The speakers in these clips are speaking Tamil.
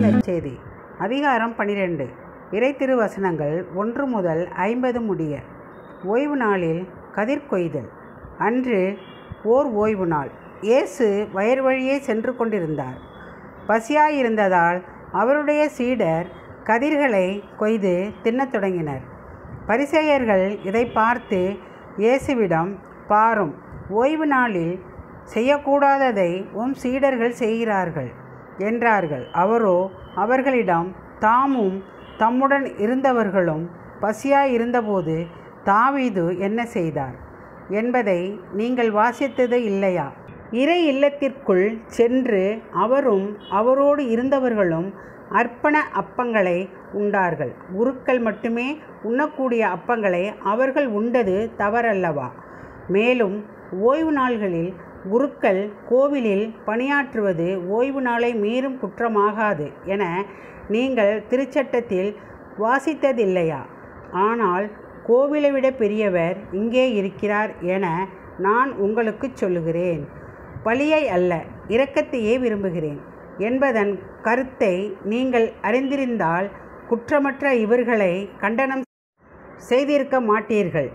நற்செய்தி அதிகாரம் பனிரெண்டு இறை திருவசனங்கள் ஒன்று முதல் ஐம்பது முடிய ஓய்வு நாளில் கதிர் கொய்தல் அன்று ஓர் ஓய்வு நாள் இயேசு வயர் வழியே சென்று கொண்டிருந்தார் பசியாயிருந்ததால் அவருடைய சீடர் கதிர்களை கொய்து தின்னத் தொடங்கினர் பரிசேயர்கள் இதை பார்த்து இயேசுவிடம் பாரும் ஓய்வு நாளில் செய்யக்கூடாததை உம் சீடர்கள் செய்கிறார்கள் என்றார்கள் அவரோ அவர்களிடம் தாமும் தம்முடன் இருந்தவர்களும் பசியாயிருந்தபோது தாவீது என்ன செய்தார் என்பதை நீங்கள் வாசித்தது இல்லையா இறை இல்லத்திற்குள் சென்று அவரும் அவரோடு இருந்தவர்களும் அர்ப்பண அப்பங்களை உண்டார்கள் குருக்கள் மட்டுமே உண்ணக்கூடிய அப்பங்களை அவர்கள் உண்டது தவறல்லவா மேலும் ஓய்வு நாள்களில் குருக்கள் கோவிலில் பணியாற்றுவது ஓய்வு நாளை மீறும் குற்றமாகாது என நீங்கள் திருச்சட்டத்தில் வாசித்ததில்லையா ஆனால் கோவிலை விட பெரியவர் இங்கே இருக்கிறார் என நான் உங்களுக்கு சொல்லுகிறேன் பழியை அல்ல இரக்கத்தையே விரும்புகிறேன் என்பதன் கருத்தை நீங்கள் அறிந்திருந்தால் குற்றமற்ற இவர்களை கண்டனம் செய்திருக்க மாட்டீர்கள்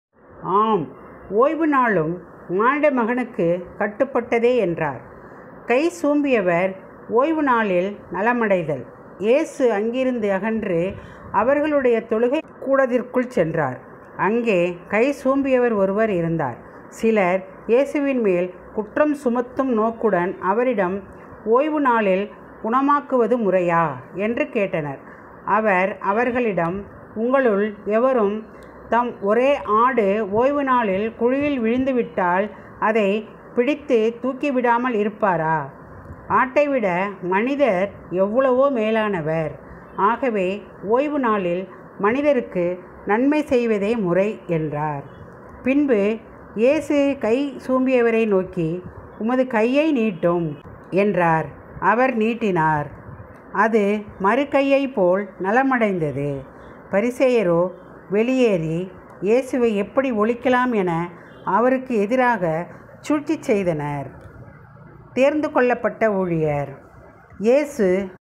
ஆம் ஓய்வு நாளும் மானிட மகனுக்கு கட்டுப்பட்டதே என்றார் கை சூம்பியவர் ஓய்வு நாளில் நலமடைதல் இயேசு அங்கிருந்து அகன்று அவர்களுடைய தொழுகை கூடத்திற்குள் சென்றார் அங்கே கை சூம்பியவர் ஒருவர் இருந்தார் சிலர் இயேசுவின் மேல் குற்றம் சுமத்தும் நோக்குடன் அவரிடம் ஓய்வு நாளில் குணமாக்குவது முறையா என்று கேட்டனர் அவர் அவர்களிடம் உங்களுள் எவரும் தம் ஒரே ஆடு ஓய்வு நாளில் குழியில் விழுந்துவிட்டால் அதை பிடித்து தூக்கிவிடாமல் இருப்பாரா ஆட்டை விட மனிதர் எவ்வளவோ மேலானவர் ஆகவே ஓய்வு நாளில் மனிதருக்கு நன்மை செய்வதே முறை என்றார் பின்பு இயேசு கை சூம்பியவரை நோக்கி உமது கையை நீட்டும் என்றார் அவர் நீட்டினார் அது மறு கையை போல் நலமடைந்தது பரிசேயரோ வெளியேறி இயேசுவை எப்படி ஒழிக்கலாம் என அவருக்கு எதிராக சூழ்ச்சி செய்தனர் தேர்ந்து கொள்ளப்பட்ட ஊழியர் இயேசு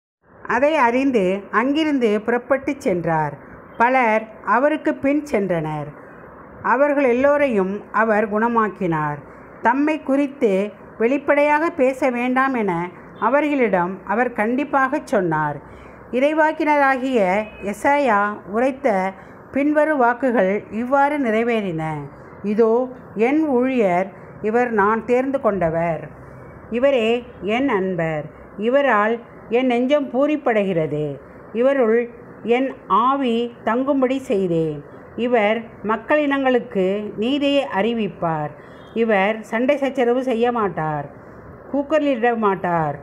அதை அறிந்து அங்கிருந்து புறப்பட்டு சென்றார் பலர் அவருக்கு பின் சென்றனர் அவர்கள் எல்லோரையும் அவர் குணமாக்கினார் தம்மை குறித்து வெளிப்படையாக பேச வேண்டாம் என அவர்களிடம் அவர் கண்டிப்பாக சொன்னார் இறைவாக்கினராகிய எசாயா உரைத்த பின்வரும் வாக்குகள் இவ்வாறு நிறைவேறின இதோ என் ஊழியர் இவர் நான் தேர்ந்து கொண்டவர் இவரே என் அன்பர் இவரால் என் நெஞ்சம் பூரிப்படைகிறது இவருள் என் ஆவி தங்கும்படி செய்தேன் இவர் மக்களினங்களுக்கு நீதியை அறிவிப்பார் இவர் சண்டை சச்சரவு செய்ய மாட்டார் கூக்கலிட மாட்டார்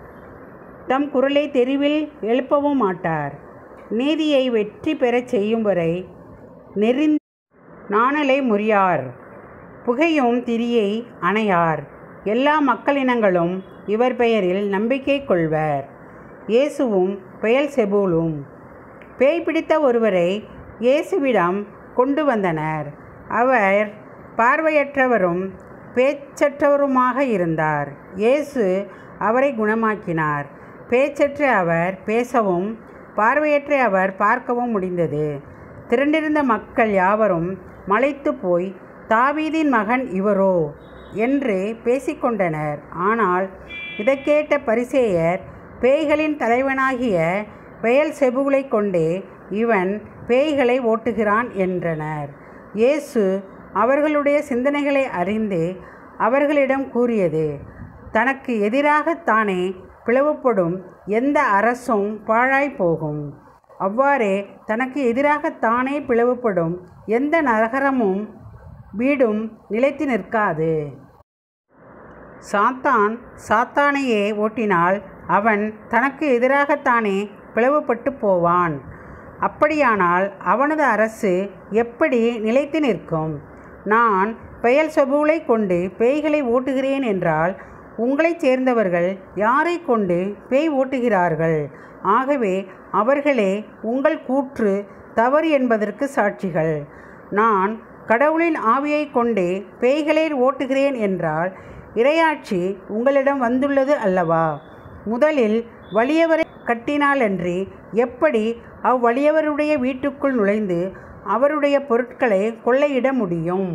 தம் குரலை தெருவில் எழுப்பவும் மாட்டார் நீதியை வெற்றி பெறச் செய்யும் வரை நெறிந் நாணலை முறியார் புகையும் திரியை அணையார் எல்லா மக்களினங்களும் இவர் பெயரில் நம்பிக்கை கொள்வர் இயேசுவும் பெயல் செபூலும் பேய் பிடித்த ஒருவரை இயேசுவிடம் கொண்டு வந்தனர் அவர் பார்வையற்றவரும் பேச்சற்றவருமாக இருந்தார் இயேசு அவரை குணமாக்கினார் பேச்சற்ற அவர் பேசவும் பார்வையற்ற அவர் பார்க்கவும் முடிந்தது திரண்டிருந்த மக்கள் யாவரும் மலைத்து போய் தாவீதின் மகன் இவரோ என்று பேசிக்கொண்டனர் ஆனால் இதை கேட்ட பரிசேயர் பேய்களின் தலைவனாகிய பெயல் செபுகளை கொண்டே இவன் பேய்களை ஓட்டுகிறான் என்றனர் இயேசு அவர்களுடைய சிந்தனைகளை அறிந்து அவர்களிடம் கூறியது தனக்கு எதிராகத்தானே பிளவுபடும் எந்த அரசும் பாழாய் போகும் அவ்வாறே தனக்கு எதிராகத்தானே பிளவுபடும் எந்த நகரமும் வீடும் நிலைத்து நிற்காது சாத்தான் சாத்தானையே ஓட்டினால் அவன் தனக்கு எதிராகத்தானே பிளவுபட்டு போவான் அப்படியானால் அவனது அரசு எப்படி நிலைத்து நிற்கும் நான் பெயல் சபூலை கொண்டு பேய்களை ஓட்டுகிறேன் என்றால் உங்களைச் சேர்ந்தவர்கள் யாரை கொண்டு பேய் ஓட்டுகிறார்கள் ஆகவே அவர்களே உங்கள் கூற்று தவறு என்பதற்கு சாட்சிகள் நான் கடவுளின் ஆவியை கொண்டே பேய்களை ஓட்டுகிறேன் என்றால் இரையாட்சி உங்களிடம் வந்துள்ளது அல்லவா முதலில் வலியவரை கட்டினாலன்றி எப்படி அவ்வலியவருடைய வீட்டுக்குள் நுழைந்து அவருடைய பொருட்களை கொள்ளையிட முடியும்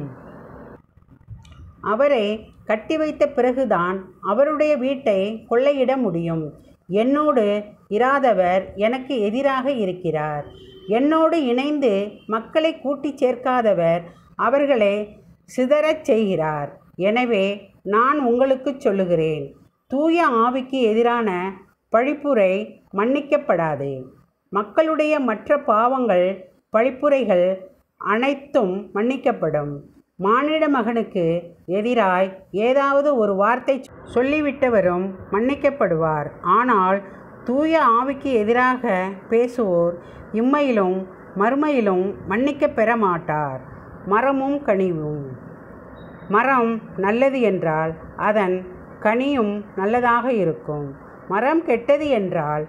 அவரை கட்டி வைத்த பிறகுதான் அவருடைய வீட்டை கொள்ளையிட முடியும் என்னோடு இராதவர் எனக்கு எதிராக இருக்கிறார் என்னோடு இணைந்து மக்களை கூட்டிச் சேர்க்காதவர் அவர்களை சிதறச் செய்கிறார் எனவே நான் உங்களுக்கு சொல்லுகிறேன் தூய ஆவிக்கு எதிரான பழிப்புரை மன்னிக்கப்படாது மக்களுடைய மற்ற பாவங்கள் பழிப்புரைகள் அனைத்தும் மன்னிக்கப்படும் மானிட மகனுக்கு எதிராய் ஏதாவது ஒரு வார்த்தை சொல்லிவிட்டவரும் மன்னிக்கப்படுவார் ஆனால் தூய ஆவிக்கு எதிராக பேசுவோர் இம்மையிலும் மறுமையிலும் மன்னிக்கப் பெற மாட்டார் மரமும் கனிவும் மரம் நல்லது என்றால் அதன் கனியும் நல்லதாக இருக்கும் மரம் கெட்டது என்றால்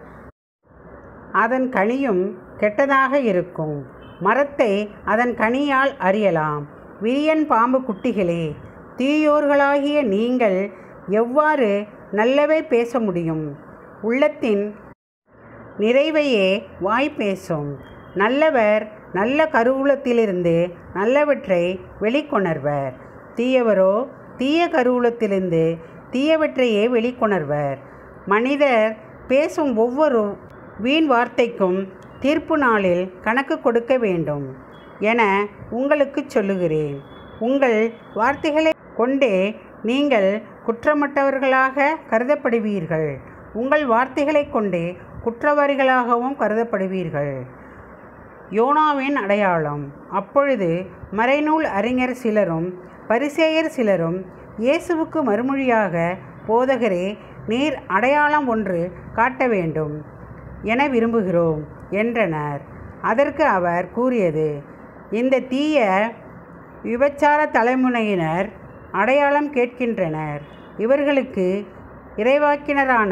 அதன் கனியும் கெட்டதாக இருக்கும் மரத்தை அதன் கனியால் அறியலாம் விரியன் பாம்பு குட்டிகளே தீயோர்களாகிய நீங்கள் எவ்வாறு நல்லவை பேச முடியும் உள்ளத்தின் நிறைவையே வாய் பேசும் நல்லவர் நல்ல கருவூலத்திலிருந்து நல்லவற்றை வெளிக்கொணர்வர் தீயவரோ தீய கருவூலத்திலிருந்து தீயவற்றையே வெளிக்கொணர்வர் மனிதர் பேசும் ஒவ்வொரு வீண் வார்த்தைக்கும் தீர்ப்பு நாளில் கணக்கு கொடுக்க வேண்டும் என உங்களுக்கு சொல்லுகிறேன் உங்கள் வார்த்தைகளை கொண்டே நீங்கள் குற்றமற்றவர்களாக கருதப்படுவீர்கள் உங்கள் வார்த்தைகளை கொண்டே குற்றவாளிகளாகவும் கருதப்படுவீர்கள் யோனாவின் அடையாளம் அப்பொழுது மறைநூல் அறிஞர் சிலரும் பரிசேயர் சிலரும் இயேசுவுக்கு மறுமொழியாக போதகரே நீர் அடையாளம் ஒன்று காட்ட வேண்டும் என விரும்புகிறோம் என்றனர் அதற்கு அவர் கூறியது இந்த தீய விபச்சார தலைமுறையினர் அடையாளம் கேட்கின்றனர் இவர்களுக்கு இறைவாக்கினரான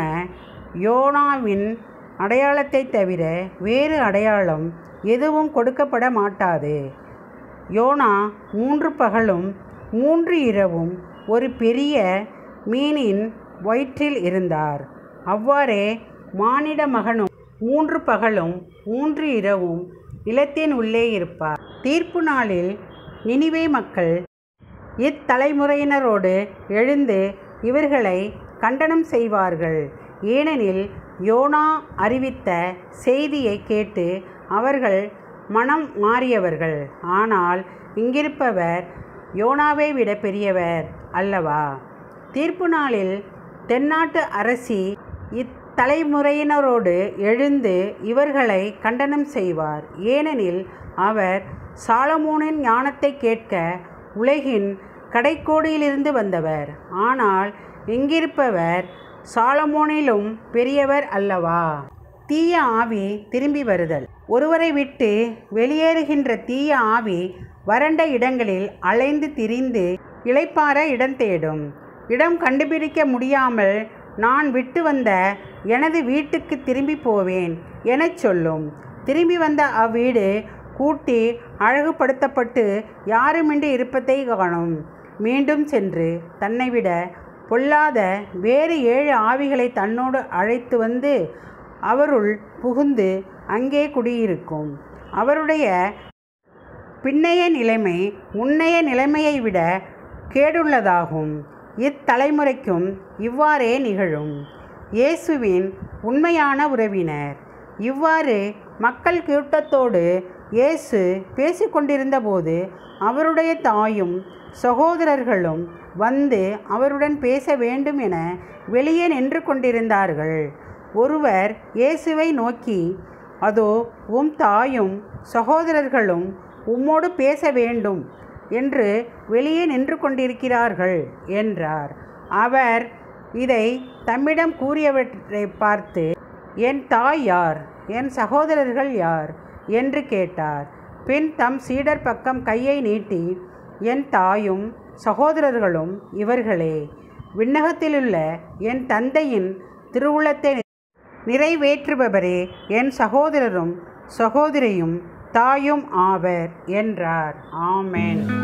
யோனாவின் அடையாளத்தை தவிர வேறு அடையாளம் எதுவும் கொடுக்கப்பட மாட்டாது யோனா மூன்று பகலும் மூன்று இரவும் ஒரு பெரிய மீனின் வயிற்றில் இருந்தார் அவ்வாறே மானிட மகனும் மூன்று பகலும் மூன்று இரவும் நிலத்தின் உள்ளே இருப்பார் தீர்ப்பு நாளில் நினிவே மக்கள் இத்தலைமுறையினரோடு எழுந்து இவர்களை கண்டனம் செய்வார்கள் ஏனெனில் யோனா அறிவித்த செய்தியை கேட்டு அவர்கள் மனம் மாறியவர்கள் ஆனால் இங்கிருப்பவர் யோனாவை விட பெரியவர் அல்லவா தீர்ப்பு நாளில் தென்னாட்டு அரசி இத்தலைமுறையினரோடு எழுந்து இவர்களை கண்டனம் செய்வார் ஏனெனில் அவர் சாலமோனின் ஞானத்தை கேட்க உலகின் கடைக்கோடியிலிருந்து வந்தவர் ஆனால் இங்கிருப்பவர் சாலமோனிலும் பெரியவர் அல்லவா தீய ஆவி திரும்பி வருதல் ஒருவரை விட்டு வெளியேறுகின்ற தீய ஆவி வறண்ட இடங்களில் அலைந்து திரிந்து இளைப்பாற இடம் தேடும் இடம் கண்டுபிடிக்க முடியாமல் நான் விட்டு வந்த எனது வீட்டுக்கு திரும்பி போவேன் எனச் சொல்லும் திரும்பி வந்த அவ்வீடு கூட்டி அழகுபடுத்தப்பட்டு யாருமின்றி இருப்பதை காணும் மீண்டும் சென்று தன்னை விட பொல்லாத வேறு ஏழு ஆவிகளை தன்னோடு அழைத்து வந்து அவருள் புகுந்து அங்கே குடியிருக்கும் அவருடைய பின்னைய நிலைமை முன்னைய நிலைமையை விட கேடுள்ளதாகும் இத்தலைமுறைக்கும் இவ்வாறே நிகழும் இயேசுவின் உண்மையான உறவினர் இவ்வாறு மக்கள் கூட்டத்தோடு இயேசு பேசிக்கொண்டிருந்தபோது அவருடைய தாயும் சகோதரர்களும் வந்து அவருடன் பேச வேண்டும் என வெளியே நின்று கொண்டிருந்தார்கள் ஒருவர் இயேசுவை நோக்கி அதோ உம் தாயும் சகோதரர்களும் உம்மோடு பேச வேண்டும் என்று வெளியே நின்று கொண்டிருக்கிறார்கள் என்றார் அவர் இதை தம்மிடம் கூறியவற்றை பார்த்து என் தாய் யார் என் சகோதரர்கள் யார் என்று கேட்டார் பின் தம் சீடர் பக்கம் கையை நீட்டி என் தாயும் சகோதரர்களும் இவர்களே விண்ணகத்திலுள்ள என் தந்தையின் திருவுளத்தை நிறைவேற்றுபவரே என் சகோதரரும் சகோதரியும் தாயும் ஆவர் என்றார் ஆமென்